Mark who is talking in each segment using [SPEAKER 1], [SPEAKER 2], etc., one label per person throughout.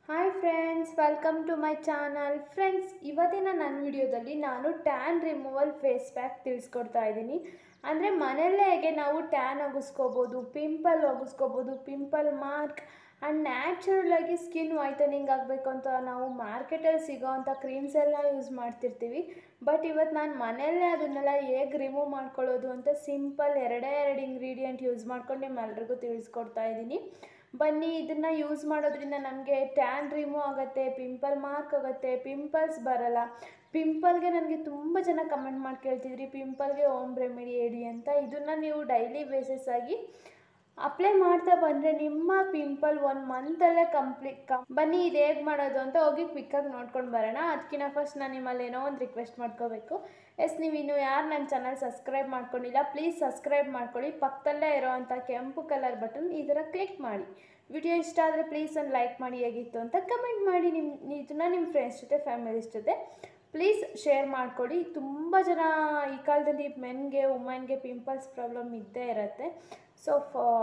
[SPEAKER 1] hi friends welcome to my channel friends ಇವತ್ತಿನ ನನ್ನ ವಿಡಿಯೋದಲ್ಲಿ ನಾನು ಟ್ಯಾನ್ ರಿಮೂವಲ್ ಫೇಸ್ ಪ್ಯಾಕ್ ತಿಳಿಸ್ಕೊಡ್ತಾ ಇದ್ದೀನಿ ಅಂದರೆ ಮನೆಯಲ್ಲೇ ಹೇಗೆ ನಾವು ಟ್ಯಾನ್ ಒಗಿಸ್ಕೋಬೋದು ಪಿಂಪಲ್ ಒಗಿಸ್ಕೋಬೋದು ಪಿಂಪಲ್ ಮಾರ್ಕ್ ಆ್ಯಂಡ್ ನ್ಯಾಚುರಲ್ ಆಗಿ ಸ್ಕಿನ್ ವೈಟನಿಂಗ್ ಆಗಬೇಕು ಅಂತ ನಾವು ಮಾರ್ಕೆಟಲ್ಲಿ ಸಿಗೋವಂಥ ಕ್ರೀಮ್ಸ್ ಎಲ್ಲ ಯೂಸ್ ಮಾಡ್ತಿರ್ತೀವಿ ಬಟ್ ಇವತ್ತು ನಾನು ಮನೆಯಲ್ಲೇ ಅದನ್ನೆಲ್ಲ ಹೇಗೆ ರಿಮೂವ್ ಮಾಡ್ಕೊಳ್ಳೋದು ಅಂತ ಸಿಂಪಲ್ ಎರಡೇ ಎರಡು ಇಂಗ್ರೀಡಿಯೆಂಟ್ ಯೂಸ್ ಮಾಡ್ಕೊಂಡು ನಿಮ್ಮೆಲ್ರಿಗೂ ತಿಳಿಸ್ಕೊಡ್ತಾ ಇದ್ದೀನಿ ಬನ್ನಿ ಇದನ್ನು ಯೂಸ್ ಮಾಡೋದ್ರಿಂದ ನಮಗೆ ಟ್ಯಾನ್ ರಿಮೂವ್ ಆಗುತ್ತೆ ಪಿಂಪಲ್ ಮಾರ್ಕ್ ಆಗುತ್ತೆ ಪಿಂಪಲ್ಸ್ ಬರಲ್ಲ ಪಿಂಪಲ್ಗೆ ನನಗೆ ತುಂಬ ಜನ ಕಮೆಂಟ್ ಮಾಡಿ ಕೇಳ್ತಿದ್ರಿ ಪಿಂಪಲ್ಗೆ ಓಮ್ ರೆಮಿಡಿ ಹೇಳಿ ಅಂತ ಇದನ್ನು ನೀವು ಡೈಲಿ ಬೇಸಿಸ್ ಆಗಿ ಅಪ್ಲೈ ಮಾಡ್ತಾ ಬಂದರೆ ನಿಮ್ಮ ಪಿಂಪಲ್ ಒನ್ ಮಂತಲ್ಲೇ ಕಂಪ್ಲೀಟ್ ಕಮ್ ಬನ್ನಿ ಇದು ಹೇಗೆ ಮಾಡೋದು ಅಂತ ಹೋಗಿ ಕ್ವಿಕ್ಕಾಗಿ ನೋಡ್ಕೊಂಡು ಬರೋಣ ಅದಕ್ಕಿಂತ ಫಸ್ಟ್ ನಾನು ನಿಮ್ಮಲ್ಲಿ ಏನೋ ಒಂದು ರಿಕ್ವೆಸ್ಟ್ ಮಾಡ್ಕೋಬೇಕು ಎಸ್ ನೀವು ಇನ್ನು ಯಾರು ನನ್ನ ಚಾನಲ್ ಸಬ್ಸ್ಕ್ರೈಬ್ ಮಾಡ್ಕೊಂಡಿಲ್ಲ ಪ್ಲೀಸ್ ಸಬ್ಸ್ಕ್ರೈಬ್ ಮಾಡ್ಕೊಳ್ಳಿ ಪಕ್ಕದಲ್ಲೇ ಇರೋವಂಥ ಕೆಂಪು ಕಲರ್ ಬಟನ್ ಈ ಥರ ಕ್ಲಿಕ್ ಮಾಡಿ ವಿಡಿಯೋ ಇಷ್ಟ ಆದರೆ ಪ್ಲೀಸ್ ಒಂದು ಲೈಕ್ ಮಾಡಿ ಹೇಗಿತ್ತು ಅಂತ ಕಮೆಂಟ್ ಮಾಡಿ ನಿಮ್ಮ ಇದನ್ನು ನಿಮ್ಮ ಫ್ರೆಂಡ್ಸ್ ಜೊತೆ ಫ್ಯಾಮಿಲೀಸ್ ಜೊತೆ ಪ್ಲೀಸ್ ಶೇರ್ ಮಾಡ್ಕೊಳ್ಳಿ ತುಂಬ ಜನ ಈ ಕಾಲದಲ್ಲಿ ಮೆನ್ಗೆ ವುಮೆನ್ಗೆ ಪಿಂಪಲ್ಸ್ ಪ್ರಾಬ್ಲಮ್ ಇದ್ದೇ ಇರುತ್ತೆ ಸೊ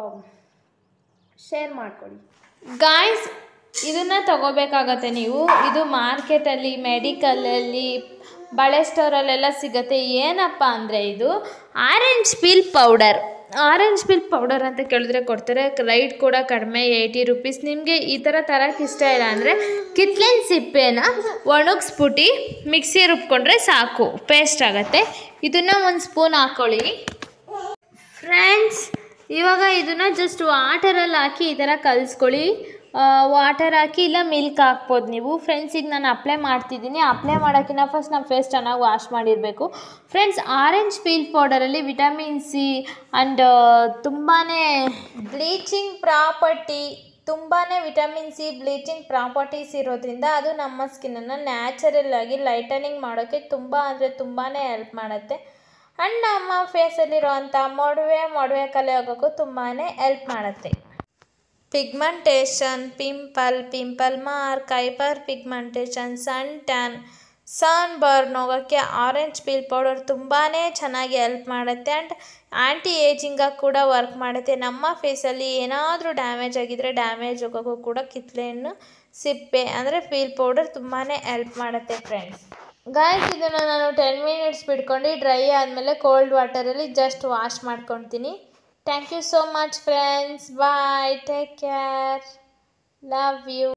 [SPEAKER 1] ಶೇರ್ ಮಾಡ್ಕೊಳ್ಳಿ
[SPEAKER 2] ಗಾಯ್ಸ್ ಇದನ್ನು ತಗೋಬೇಕಾಗತ್ತೆ ನೀವು ಇದು ಮಾರ್ಕೆಟಲ್ಲಿ ಮೆಡಿಕಲಲ್ಲಿ ಬಳೆ ಸ್ಟೋರಲ್ಲೆಲ್ಲ ಸಿಗುತ್ತೆ ಏನಪ್ಪ ಅಂದರೆ ಇದು orange peel powder orange peel powder ಅಂತ ಕೇಳಿದ್ರೆ ಕೊಡ್ತಾರೆ ರೈಟ್ ಕೂಡ ಕಡಿಮೆ ಏಯ್ಟಿ ರುಪೀಸ್ ನಿಮಗೆ ಈ ಥರ ತರಕ್ಕೆ ಇಷ್ಟ ಇಲ್ಲ ಅಂದರೆ ಕಿತ್ಲೆನ್ ಸಿಪ್ಪೆನ ಒಣಗಿಸ್ಬಿಟ್ಟು ಮಿಕ್ಸಿ ರುಬ್ಕೊಂಡ್ರೆ ಸಾಕು ಪೇಸ್ಟ್ ಆಗುತ್ತೆ ಇದನ್ನು ಒಂದು ಸ್ಪೂನ್ ಹಾಕ್ಕೊಳ್ಳಿ ಫ್ರೆಂಡ್ಸ್ ಇವಾಗ ಇದನ್ನು ಜಸ್ಟ್ ವಾಟರಲ್ಲಿ ಹಾಕಿ ಈ ಥರ ಕಲಿಸ್ಕೊಳ್ಳಿ ವಾಟರ್ ಹಾಕಿ ಇಲ್ಲ ಮಿಲ್ಕ್ ಹಾಕ್ಬೋದು ನೀವು ಫ್ರೆಂಡ್ಸ್ ಈಗ ನಾನು ಅಪ್ಲೈ ಮಾಡ್ತಿದ್ದೀನಿ ಅಪ್ಲೈ ಮಾಡೋಕ್ಕಿಂತ ಫಸ್ಟ್ ನಮ್ಮ ಫೇಸ್ ಚೆನ್ನಾಗಿ ವಾಶ್ ಮಾಡಿರಬೇಕು ಫ್ರೆಂಡ್ಸ್ ಆರೆಂಜ್ ಫೀಲ್ ಪೌಡರಲ್ಲಿ ವಿಟಮಿನ್ ಸಿ ಆ್ಯಂಡ್ ತುಂಬಾ ಬ್ಲೀಚಿಂಗ್ ಪ್ರಾಪರ್ಟಿ ತುಂಬಾ ವಿಟಮಿನ್ ಸಿ ಬ್ಲೀಚಿಂಗ್ ಪ್ರಾಪರ್ಟೀಸ್ ಇರೋದ್ರಿಂದ ಅದು ನಮ್ಮ ಸ್ಕಿನ್ನನ್ನು ನ್ಯಾಚುರಲ್ ಆಗಿ ಲೈಟನಿಂಗ್ ಮಾಡೋಕ್ಕೆ ತುಂಬ ಅಂದರೆ ತುಂಬಾ ಹೆಲ್ಪ್ ಮಾಡುತ್ತೆ ಆ್ಯಂಡ್ ನಮ್ಮ ಫೇಸಲ್ಲಿರುವಂಥ ಮೊಡವೆ ಮೊಡವೆ ಕಲೆ ಹೋಗೋಕ್ಕೂ ತುಂಬಾ ಹೆಲ್ಪ್ ಮಾಡುತ್ತೆ pigmentation pimple pimple mark hyper pigmentation sun tan sunburn ಹೋಗೋಕ್ಕೆ ಆರೆಂಜ್ ಪೀಲ್ ಪೌಡರ್ ತುಂಬಾ ಚೆನ್ನಾಗಿ ಹೆಲ್ಪ್ ಮಾಡುತ್ತೆ ಆ್ಯಂಡ್ ಆ್ಯಂಟಿ ಏಜಿಂಗಾಗಿ ಕೂಡ ವರ್ಕ್ ಮಾಡುತ್ತೆ ನಮ್ಮ ಫೇಸಲ್ಲಿ ಏನಾದರೂ ಡ್ಯಾಮೇಜ್ ಆಗಿದ್ದರೆ ಡ್ಯಾಮೇಜ್ ಹೋಗೋಕ್ಕೂ ಕೂಡ ಕಿತ್ಲೆಹಣ್ಣು ಸಿಪ್ಪೆ ಅಂದರೆ ಪೀಲ್ ಪೌಡರ್ ತುಂಬಾ ಹೆಲ್ಪ್ ಮಾಡುತ್ತೆ ಫ್ರೆಂಡ್ಸ್ ಗಾಯ್ಸ್ ಇದನ್ನು ನಾನು ಟೆನ್ ಮಿನಿಟ್ಸ್ ಬಿಟ್ಕೊಂಡು ಡ್ರೈ ಆದಮೇಲೆ ಕೋಲ್ಡ್ ವಾಟರಲ್ಲಿ ಜಸ್ಟ್ ವಾಶ್ ಮಾಡ್ಕೊತೀನಿ thank you so much friends bye take care love you